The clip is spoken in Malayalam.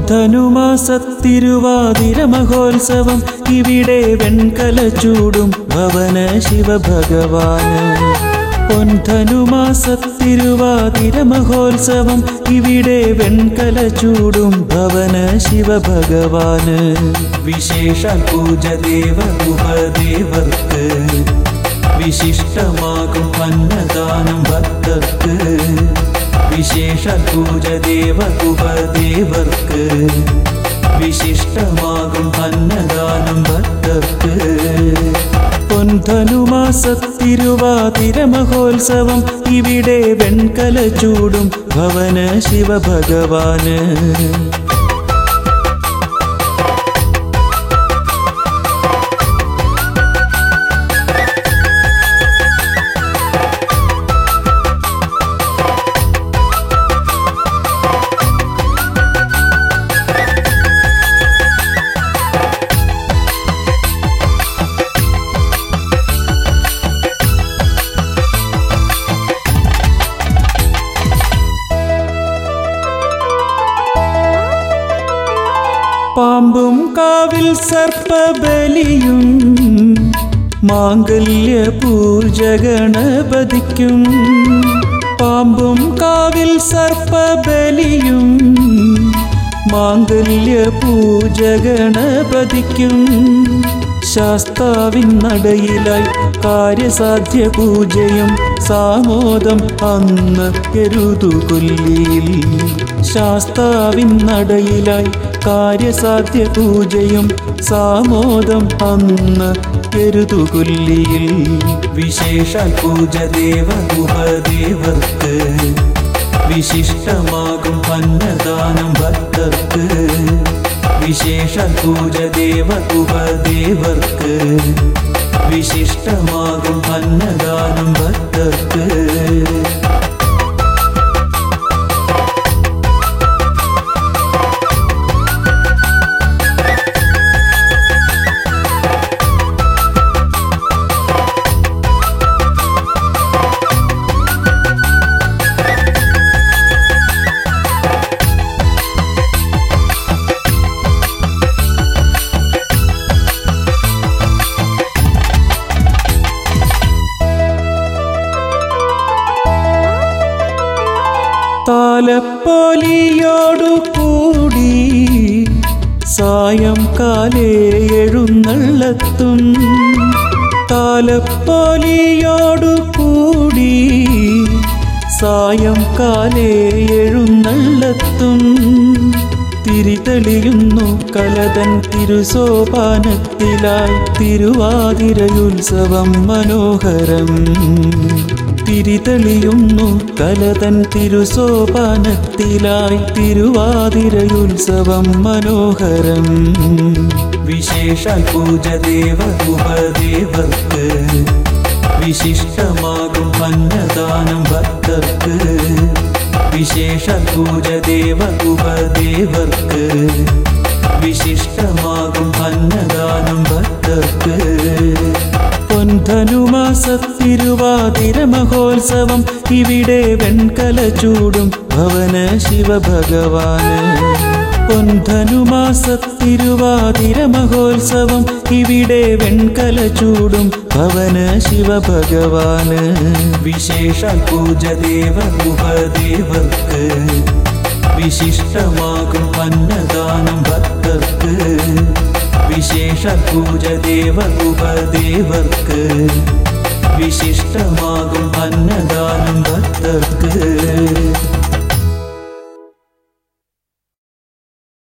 പൊൻധനുമാസത്തിരുവാതിര മഹോത്സവം ഇവിടെ വെൺകല ചൂടും ഭവന ശിവഭഗവാന് പൊൻധനുമാസത്തിരുവാതിര മഹോത്സവം ഇവിടെ വെൺകല ചൂടും ഭവന ശിവഭഗവാന് വിശേഷ പൂജ ദേവ ഉപദേവർക്ക് വിശിഷ്ടമാകും അന്നദാനം ഭക്തർക്ക് വിശേഷ പൂജ ദേവ ഉപദേവർക്ക് വിശിഷ്ടമാകും അന്നദാനം ഭക്തർക്ക് പൊൻധനുമാസത്തിരുവാതിര മഹോത്സവം ഇവിടെ വെൺകല ചൂടും ഭവന ശിവഭഗവാന് പാമ്പും കാവിൽ സർപ്പബലിയും മാംഗല്യ പൂജ ഗണപതിക്കും പാമ്പും കാവിൽ സർപ്പബലിയും മാംഗല്യ പൂജ ഗണപതിക്കും ശാസ്താവിൻ നടയിലായി കാര്യസാധ്യ പൂജയും സാമോദം അന്ന് കരുതുകൊല്ലിയിൽ ശാസ്താവിൻ നടയിലായി കാര്യസാധ്യ പൂജയും സാമോദം അന്ന് കരുതുകൊല്ലിയിൽ വിശേഷ പൂജ ദേവ ഉപദേവർക്ക് വിശിഷ്ടമാകും അന്നദാനം ഭക്തർക്ക് വിശേഷ പൂജ ദേവ ഉപദേവർക്ക് വിശിഷ്ടമാകും അന്നദാനം ഭക്തർക്ക് താലപ്പൊലിയോടു കൂടി സായം കാലേ എഴുന്നള്ളത്തും താലപ്പൊലിയോടു കൂടി സായം കാലേ എഴുന്നള്ളത്തും തിരിതെളിയുന്നു കലതൻ തിരുസോപാനത്തിലായി തിരുവാതിരയുത്സവം മനോഹരം തിരിതെളിയുന്നു കലതൻ തിരുസോപാനത്തിലായി തിരുവാതിരയുത്സവം മനോഹരം വിശേഷ പൂജ ദേവ ഉപദേവർക്ക് വിശിഷ്ടമാകും അന്നദാനം ഭക്തർക്ക് വിശേഷ പൂജ ദേവ ഉപദേവർക്ക് വിശിഷ്ടമാകും അന്നദാനം ഭക്തർക്ക് പൊൻധനുമാസത്തിരുവാതിര മഹോത്സവം ഇവിടെ വെൺകല ചൂടും ഭവന ശിവഭഗവാന് പൊൻധനുമാസത്തിരുവാതിര മഹോത്സവം ഇവിടെ വെൺകല ചൂടും ഭവന ശിവഭഗവാന് വിശേഷ പൂജ ദേവ ഉപദേവർക്ക് വിശിഷ്ടമാകും അന്നദാനം ഭക്തർക്ക് വിശേഷ പൂജ ദേവ ഉപദേവർക്ക് വിശിഷ്ടമാകും അന്നദാനം ഭക്തർക്ക്